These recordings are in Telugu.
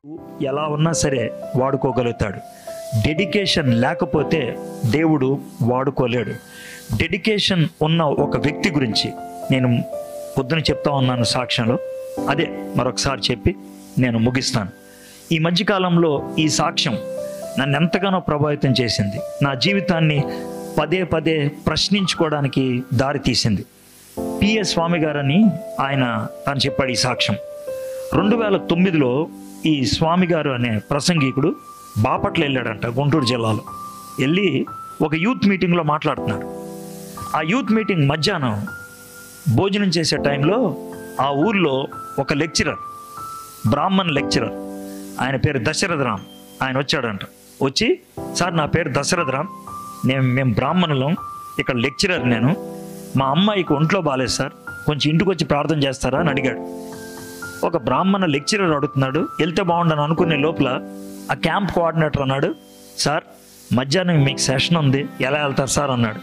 ఎలా ఉన్నా సరే వాడుకోగలుగుతాడు డెడికేషన్ లేకపోతే దేవుడు వాడుకోలేడు డెడికేషన్ ఉన్న ఒక వ్యక్తి గురించి నేను పొద్దున చెప్తా ఉన్నాను సాక్ష్యంలో అదే మరొకసారి చెప్పి నేను ముగిస్తాను ఈ మధ్యకాలంలో ఈ సాక్ష్యం నన్ను ఎంతగానో ప్రభావితం చేసింది నా జీవితాన్ని పదే పదే ప్రశ్నించుకోవడానికి దారి తీసింది పిఎస్ స్వామి గారని ఆయన తను చెప్పాడు ఈ సాక్ష్యం రెండు వేల తొమ్మిదిలో ఈ స్వామి గారు అనే ప్రసంగికుడు బాపట్ల వెళ్ళాడంట గుంటూరు జిల్లాలో వెళ్ళి ఒక యూత్ మీటింగ్లో మాట్లాడుతున్నాడు ఆ యూత్ మీటింగ్ మధ్యాహ్నం భోజనం చేసే టైంలో ఆ ఊర్లో ఒక లెక్చరర్ బ్రాహ్మణ్ లెక్చరర్ ఆయన పేరు దశరథ రామ్ ఆయన వచ్చాడంట వచ్చి సార్ నా పేరు దశరథ రామ్ నేను మేము బ్రాహ్మణులం ఇక్కడ లెక్చరర్ నేను మా అమ్మాయికి ఒంట్లో బాగాలేదు సార్ కొంచెం ఇంటికి వచ్చి ప్రార్థన చేస్తారా అని అడిగాడు ఒక బ్రాహ్మణ లెక్చరర్ అడుగుతున్నాడు వెళ్తే బాగుండని అనుకునే లోపల ఆ క్యాంప్ కోఆర్డినేటర్ అన్నాడు సార్ మధ్యాహ్నం మీకు సెషన్ ఉంది ఎలా వెళ్తారు సార్ అన్నాడు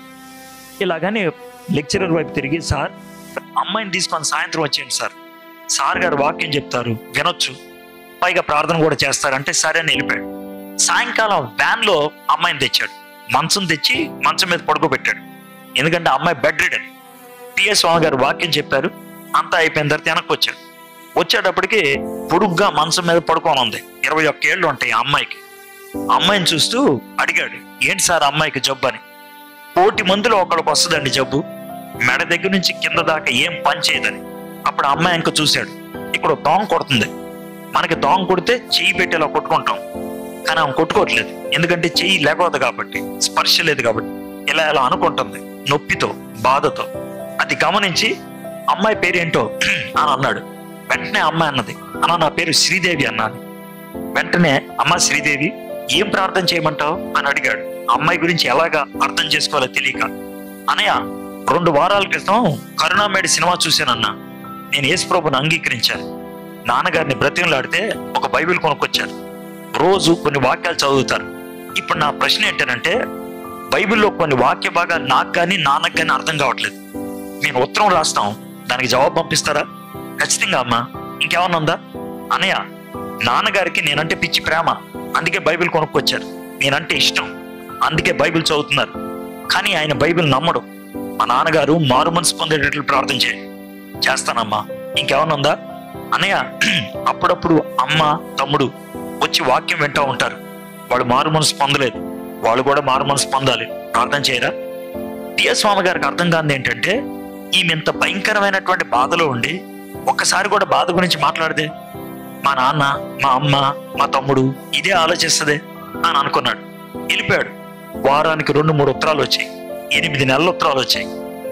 ఇలాగని లెక్చరర్ వైపు తిరిగి సార్ అమ్మాయిని తీసుకొని సాయంత్రం వచ్చేయండి సార్ సార్ గారు వాక్యం చెప్తారు వినొచ్చు పైగా ప్రార్థన కూడా చేస్తారంటే సరే అని వెళ్ళిపోయాడు సాయంకాలం వ్యాన్ లో అమ్మాయిని తెచ్చాడు మంచం తెచ్చి మంచం మీద పడుకోబెట్టాడు ఎందుకంటే ఆ అమ్మాయి బెడ్ రిడన్ పిఎస్ స్వామి గారు వాక్యం చెప్పారు అంతా అయిపోయిన తర్వాత వెనక్కి వచ్చాడు వచ్చేటప్పటికి పొడుగ్గా మంచం మీద పడుకొని ఉంది ఇరవై ఒక్క ఏళ్ళు ఉంటాయి ఆ అమ్మాయికి ఆ అమ్మాయిని చూస్తూ అడిగాడు ఏంటి సార్ ఆ అమ్మాయికి జబ్బు అని కోటి మందిలో ఒకళ్ళకి వస్తుందండి జబ్బు మెడ దగ్గర నుంచి కింద దాకా ఏం పని చేయదని అప్పుడు ఆ అమ్మాయి ఇంకా చూశాడు ఇక్కడ దోంగ కొడుతుంది మనకి దోంగ కొడితే చెయ్యి పెట్టేలా కొట్టుకుంటాం కానీ ఆమె కొట్టుకోవట్లేదు ఎందుకంటే చెయ్యి లేకపోతే కాబట్టి స్పర్శ లేదు కాబట్టి ఇలా ఇలా అనుకుంటుంది నొప్పితో బాధతో అది గమనించి అమ్మాయి పేరేంటో అని అన్నాడు వెంటనే అమ్మాయి అన్నది అన్న నా పేరు శ్రీదేవి అన్నాను వెంటనే అమ్మ శ్రీదేవి ఏం ప్రార్థన చేయమంటావు అని అడిగాడు ఆ అమ్మాయి గురించి ఎలాగా అర్థం చేసుకోవాలో తెలియక అనయ్య రెండు వారాల క్రితం కరుణామేడి సినిమా చూశానన్నా నేను యేసుప్రభుని అంగీకరించాను నాన్నగారిని బ్రతిమలాడితే ఒక బైబిల్ కొనుక్కొచ్చారు రోజు కొన్ని వాక్యాలు చదువుతారు ఇప్పుడు నా ప్రశ్న ఏంటంటే బైబిల్లో కొన్ని వాక్య భాగాలు నాకు కానీ నాన్నకు కానీ అర్థం కావట్లేదు మేము ఉత్తరం రాస్తాం దానికి జవాబు పంపిస్తారా ఖచ్చితంగా అమ్మా ఇంకేమన్నా ఉందా అనయ్య నాన్నగారికి నేనంటే పిచ్చి ప్రేమ అందుకే బైబిల్ కొనుక్కొచ్చారు నేనంటే ఇష్టం అందుకే బైబిల్ చదువుతున్నారు కానీ ఆయన బైబిల్ నమ్మడు మా నాన్నగారు మారు మనసు పొందేటట్లు ప్రార్థన చేయండి చేస్తానమ్మా ఇంకేమన్నా ఉందా అన్నయ్య అప్పుడప్పుడు అమ్మ తమ్ముడు వచ్చి వాక్యం వింటూ ఉంటారు వాడు మారు మనసు పొందలేదు వాళ్ళు కూడా మారు మనసు పొందాలి ప్రార్థన చేయరా టిఎస్ స్వామి గారికి అర్థం కాదు ఏంటంటే ఈమె ఇంత భయంకరమైనటువంటి బాధలో ఉండి ఒక్కసారి కూడా బాధ గురించి మాట్లాడితే మా నాన్న మా అమ్మ మా తమ్ముడు ఇదే ఆలోచిస్తుంది అని అనుకున్నాడు వెళ్ళిపోయాడు వారానికి రెండు మూడు ఉత్తరాలు వచ్చాయి ఎనిమిది నెలల ఉత్తరాలు వచ్చాయి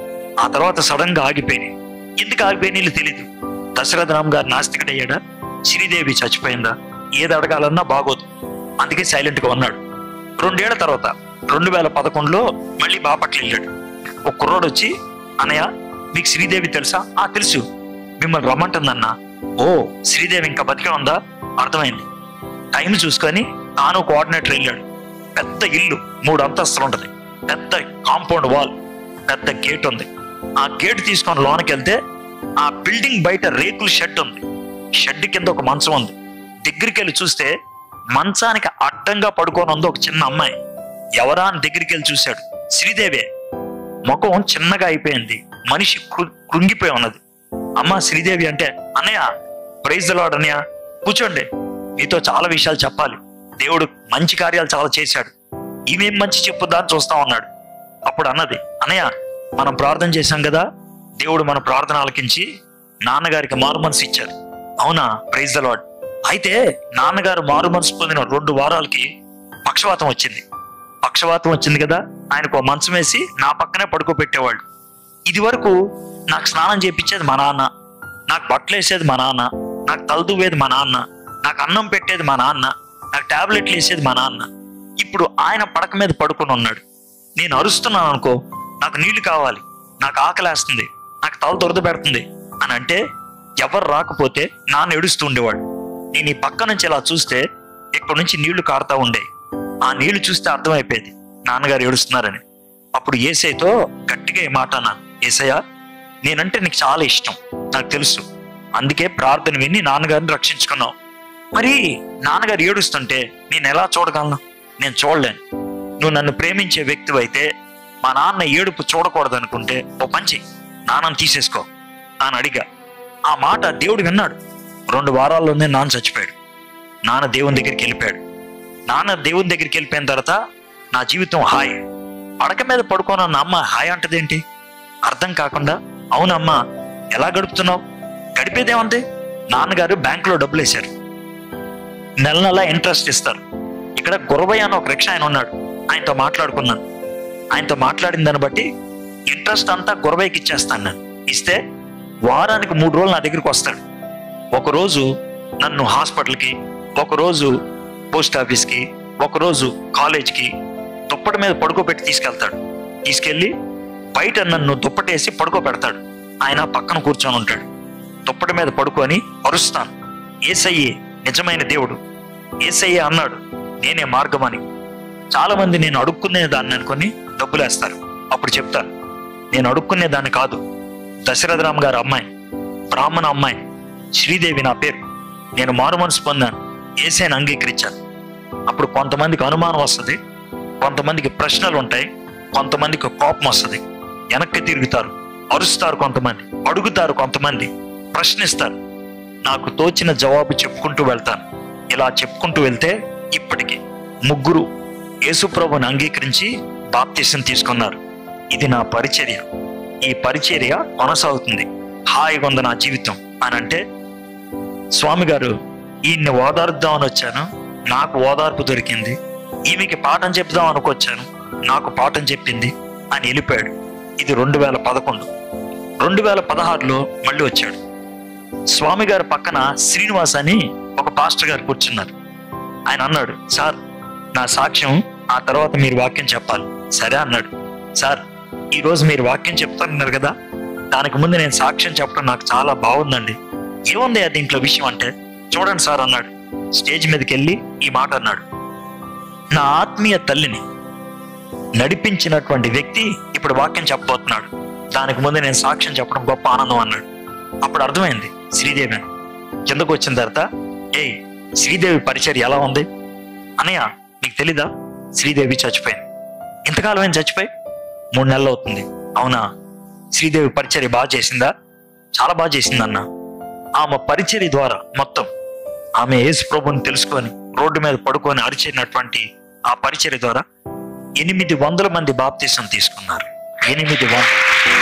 ఆ తర్వాత సడన్ గా ఆగిపోయినాయి ఎందుకు ఆగిపోయినాయి తెలీదు దశరథ రామ్ గారు నాస్తికుడు అయ్యాడా శ్రీదేవి చచ్చిపోయిందా ఏది అడగాలన్నా బాగోదు అందుకే సైలెంట్ గా ఉన్నాడు రెండేళ్ల తర్వాత రెండు వేల పదకొండులో మళ్ళీ బాపట్ల వెళ్ళాడు ఒక కుర్రోడు వచ్చి అన్నయ్య మీకు శ్రీదేవి తెలుసా ఆ తెలుసు మిమ్మల్ని రమ్మంటుందన్న ఓ శ్రీదేవి ఇంకా బతికే ఉందా అర్థమైంది టైం చూసుకొని తాను కోఆర్డినేటర్ వెళ్ళాడు పెద్ద ఇల్లు మూడు అంతస్తులు ఉంటది పెద్ద కాంపౌండ్ వాల్ పెద్ద గేట్ ఉంది ఆ గేట్ తీసుకొని లోనకి వెళ్తే ఆ బిల్డింగ్ బయట రేకుల షెడ్ ఉంది షెడ్ కింద ఒక మంచం ఉంది దగ్గరికి వెళ్ళి చూస్తే మంచానికి అడ్డంగా పడుకొని ఉంది ఒక చిన్న అమ్మాయి ఎవరా అని దగ్గరికి వెళ్ళి చూశాడు శ్రీదేవే ముఖం చిన్నగా అయిపోయింది మనిషి కృ- కృంగిపోయి ఉన్నది అమ్మ శ్రీదేవి అంటే అన్నయ్య ప్రైజ్ లాడ్ అన్నయ్య కూర్చోండి మీతో చాలా విషయాలు చెప్పాలి దేవుడు మంచి కార్యాలు చాలా చేశాడు ఈమెం మంచి చెప్పుద్దా అని చూస్తా ఉన్నాడు అప్పుడు అన్నది అన్నయ్య మనం ప్రార్థన చేశాం కదా దేవుడు మన ప్రార్థన ఆలకించి నాన్నగారికి మారు మనసు ఇచ్చారు అవునా ప్రైజ్ ద లాడ్ అయితే నాన్నగారు మారు మనసు పొందిన రెండు వారాలకి పక్షవాతం వచ్చింది పక్షవాతం వచ్చింది కదా ఆయనకు ఓ మంచం వేసి నా పక్కనే పడుకోబెట్టేవాళ్ళు ఇది వరకు నాకు స్నానం చేపించేది మా నాన్న నాకు బట్టలు వేసేది మా నాన్న నాకు తలదువ్వేది మా నాన్న నాకు అన్నం పెట్టేది మా నాన్న నాకు టాబ్లెట్లు వేసేది మా నాన్న ఇప్పుడు ఆయన పడక మీద పడుకొని ఉన్నాడు నేను అరుస్తున్నాను అనుకో నాకు నీళ్లు కావాలి నాకు ఆకలేస్తుంది నాకు తల దొరద పెడుతుంది అని అంటే ఎవరు రాకపోతే నాన్న ఏడుస్తూ ఉండేవాడు నేను ఈ పక్క నుంచి ఇలా చూస్తే ఇక్కడ నుంచి నీళ్లు కారుతా ఉండే ఆ నీళ్లు చూస్తే అర్థమైపోయేది నాన్నగారు ఏడుస్తున్నారని అప్పుడు ఏసైతో గట్టిగా ఈ మాట అన్నాను ఏసయ్య నేనంటే నీకు చాలా ఇష్టం నాకు తెలుసు అందుకే ప్రార్థన విని నాన్నగారిని రక్షించుకున్నావు మరి నాన్నగారు ఏడుస్తుంటే నేను ఎలా చూడగలను నేను చూడలేను నువ్వు నన్ను ప్రేమించే వ్యక్తి అయితే మా నాన్న ఏడుపు చూడకూడదు అనుకుంటే ఓ పంచి నాన్నని తీసేసుకో అని అడిగా ఆ మాట దేవుడు విన్నాడు రెండు వారాల్లోనే నాన్న చచ్చిపోయాడు నాన్న దేవుని దగ్గరికి వెళ్ళిపోయాడు నాన్న దేవుని దగ్గరికి వెళ్ళిపోయిన తర్వాత నా జీవితం హాయ్ పడక మీద పడుకోను అన్న అమ్మ హాయ్ అంటదేంటి అర్థం కాకుండా అవునమ్మా ఎలా గడుపుతున్నావు గడిపేదేముంది నాన్నగారు బ్యాంకులో డబ్బులు వేశారు నెల నెల ఇంట్రెస్ట్ ఇస్తారు ఇక్కడ గురవయ్య అని ఒక రిక్షా ఆయన ఉన్నాడు ఆయనతో మాట్లాడుకున్నాను ఆయనతో మాట్లాడిన దాన్ని బట్టి ఇంట్రెస్ట్ అంతా గురవయ్యకి ఇచ్చేస్తాను నేను ఇస్తే వారానికి మూడు రోజులు నా దగ్గరికి వస్తాడు ఒకరోజు నన్ను హాస్పిటల్కి ఒకరోజు పోస్ట్ ఆఫీస్కి ఒకరోజు కాలేజ్కి దుప్పటి మీద పడుకోబెట్టి తీసుకెళ్తాడు తీసుకెళ్ళి బయట నన్ను దుప్పటేసి పడుకోబెడతాడు ఆయన పక్కన కూర్చొని ఉంటాడు దుప్పటి మీద పడుకొని అరుస్తాను ఏసయ్యే నిజమైన దేవుడు ఏసయ్యే అన్నాడు నేనే మార్గం అని చాలా మంది నేను అడుక్కునే దాన్ని అనుకొని డబ్బులు వేస్తారు అప్పుడు చెప్తాను నేను అడుక్కునే దాన్ని కాదు దశరథరామ్ గారి అమ్మాయి బ్రాహ్మణ అమ్మాయి శ్రీదేవి నా పేరు నేను మారు మనసు పొందాను ఏసైని అంగీకరించాను అప్పుడు కొంతమందికి అనుమానం వస్తుంది కొంతమందికి ప్రశ్నలు ఉంటాయి కొంతమందికి కోపం వస్తుంది వెనక్కి తిరుగుతారు అరుస్తారు కొంతమంది అడుగుతారు కొంతమంది ప్రశ్నిస్తారు నాకు తోచిన జవాబు చెప్పుకుంటూ వెళ్తాను ఇలా చెప్పుకుంటూ వెళ్తే ఇప్పటికి ముగ్గురు యేసుప్రభుని అంగీకరించి బాప్తీసం తీసుకున్నారు ఇది నా పరిచర్య ఈ పరిచర్య కొనసాగుతుంది హాయిగా ఉంది నా జీవితం అని అంటే స్వామి గారు ఈయన్ని ఓదార్దామని వచ్చాను నాకు ఓదార్పు దొరికింది ఈమెకి పాఠం చెప్దాం అనుకొచ్చాను నాకు పాఠం చెప్పింది అని వెళ్ళిపోయాడు ఇది రెండు వేల పదకొండు రెండు వేల పదహారులో మళ్ళీ వచ్చాడు స్వామి గారి పక్కన శ్రీనివాస్ అని ఒక పాస్టర్ గారు కూర్చున్నారు ఆయన అన్నాడు సార్ నా సాక్ష్యం ఆ తర్వాత మీరు వాక్యం చెప్పాలి సరే అన్నాడు సార్ ఈ రోజు మీరు వాక్యం చెప్తున్నారు కదా దానికి ముందు నేను సాక్ష్యం చెప్పడం నాకు చాలా బాగుందండి ఏముంది ఆ దీంట్లో విషయం అంటే చూడండి సార్ అన్నాడు స్టేజ్ మీదకి వెళ్ళి ఈ మాట అన్నాడు నా ఆత్మీయ తల్లిని నడిపించినటువంటి వ్యక్తి ఇప్పుడు వాక్యం చెప్పబోతున్నాడు దానికి ముందు నేను సాక్ష్యం చెప్పడం గొప్ప ఆనందం అన్నాడు అప్పుడు అర్థమైంది శ్రీదేవి అని కిందకు వచ్చిన తర్వాత ఏయ్ శ్రీదేవి పరిచర్య ఎలా ఉంది అనయ్య నీకు తెలీదా శ్రీదేవి చచ్చిపోయింది ఇంతకాలం ఏం చచ్చిపోయి మూడు నెలలు అవుతుంది అవునా శ్రీదేవి పరిచర్య బాగా చేసిందా చాలా బాగా చేసింది అన్న ఆమె పరిచర్య ద్వారా మొత్తం ఆమె యేసు ప్రభుని తెలుసుకొని రోడ్డు మీద పడుకొని అరిచినటువంటి ఆ పరిచర్య ద్వారా ఎనిమిది వందల మంది బాప్తీసం తీసుకున్నారు ఎనిమిది వందలు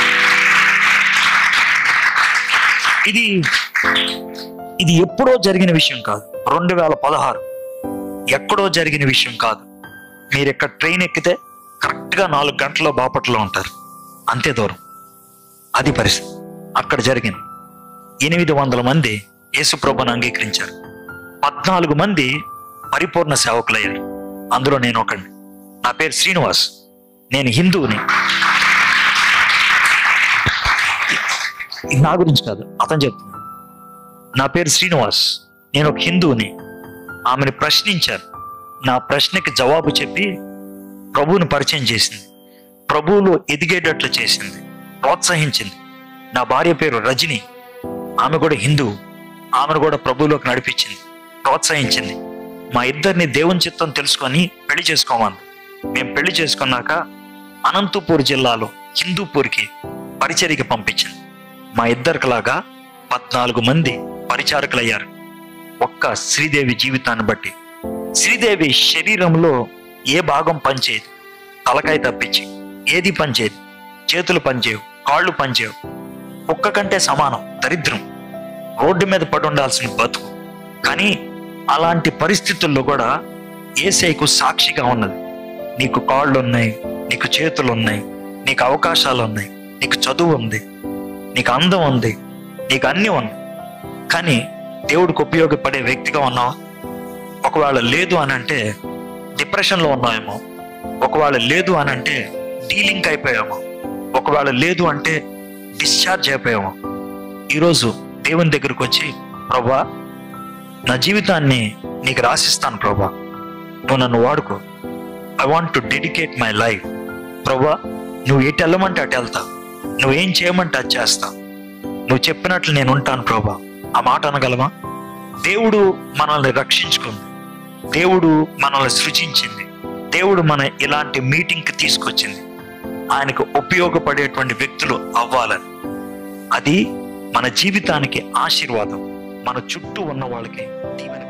ఇది ఇది ఎప్పుడో జరిగిన విషయం కాదు రెండు వేల పదహారు ఎక్కడో జరిగిన విషయం కాదు మీరు ఇక్కడ ట్రైన్ ఎక్కితే కరెక్ట్ గా నాలుగు గంటల్లో బాపట్లో ఉంటారు అంతే దూరం అది పరిస్థితి అక్కడ జరిగింది ఎనిమిది వందల మంది యేసుప్రభుని అంగీకరించారు పద్నాలుగు మంది పరిపూర్ణ సేవకులయ్యారు అందులో నేను ఒకడిని నా పేరు శ్రీనివాస్ నేను హిందువుని ఇది నా గురించి కాదు అతను చెప్తున్నాడు నా పేరు శ్రీనివాస్ నేను ఒక హిందువుని ఆమెను ప్రశ్నించాను నా ప్రశ్నకి జవాబు చెప్పి ప్రభువుని పరిచయం చేసింది ప్రభువులో ఎదిగేటట్లు చేసింది ప్రోత్సహించింది నా భార్య పేరు రజని ఆమె కూడా హిందువు ఆమెను కూడా ప్రభువులోకి నడిపించింది ప్రోత్సహించింది మా ఇద్దరిని దేవుని చిత్తం తెలుసుకొని పెళ్లి చేసుకోమని మేము పెళ్లి చేసుకున్నాక అనంతపూర్ జిల్లాలో హిందూపూర్కి పరిచర్యకి పంపించింది మా ఇద్దరికిలాగా పద్నాలుగు మంది పరిచారకులయ్యారు ఒక్క శ్రీదేవి జీవితాన్ని బట్టి శ్రీదేవి శరీరంలో ఏ భాగం పనిచేయదు తలకాయ తప్పించి ఏది పనిచేయదు చేతులు పనిచేయవు కాళ్ళు పనిచేయవు కుక్క కంటే సమానం దరిద్రం రోడ్డు మీద పడి ఉండాల్సిన బతుకు కానీ అలాంటి పరిస్థితుల్లో కూడా ఏసైకు సాక్షిగా ఉన్నది నీకు కాళ్ళు ఉన్నాయి నీకు చేతులు ఉన్నాయి నీకు అవకాశాలు ఉన్నాయి నీకు చదువు ఉంది నీకు అందం ఉంది నీకు అన్నీ ఉంది కానీ దేవుడికి ఉపయోగపడే వ్యక్తిగా ఉన్నావా ఒకవేళ లేదు అని అంటే డిప్రెషన్లో ఉన్నావేమో ఒకవేళ లేదు అని అంటే డీలింగ్ అయిపోయామో ఒకవేళ లేదు అంటే డిశ్చార్జ్ అయిపోయామో ఈరోజు దేవుని దగ్గరికి వచ్చి ప్రభా నా జీవితాన్ని నీకు రాసిస్తాను ప్రభా నువ్వు నన్ను వాడుకో I want to dedicate my life ప్రభా నువ్వు ఎటు వెళ్ళమంటే అటు వెళ్తా నువ్వేం చేయమంటే అది చేస్తా నువ్వు చెప్పినట్లు నేను ఉంటాను ప్రభా ఆ మాట అనగలమా దేవుడు మనల్ని రక్షించుకుంది దేవుడు మనల్ని సృజించింది దేవుడు మన ఇలాంటి మీటింగ్కి తీసుకొచ్చింది ఆయనకు ఉపయోగపడేటువంటి వ్యక్తులు అవ్వాలని అది మన జీవితానికి ఆశీర్వాదం మన చుట్టూ ఉన్న వాళ్ళకి దీవెన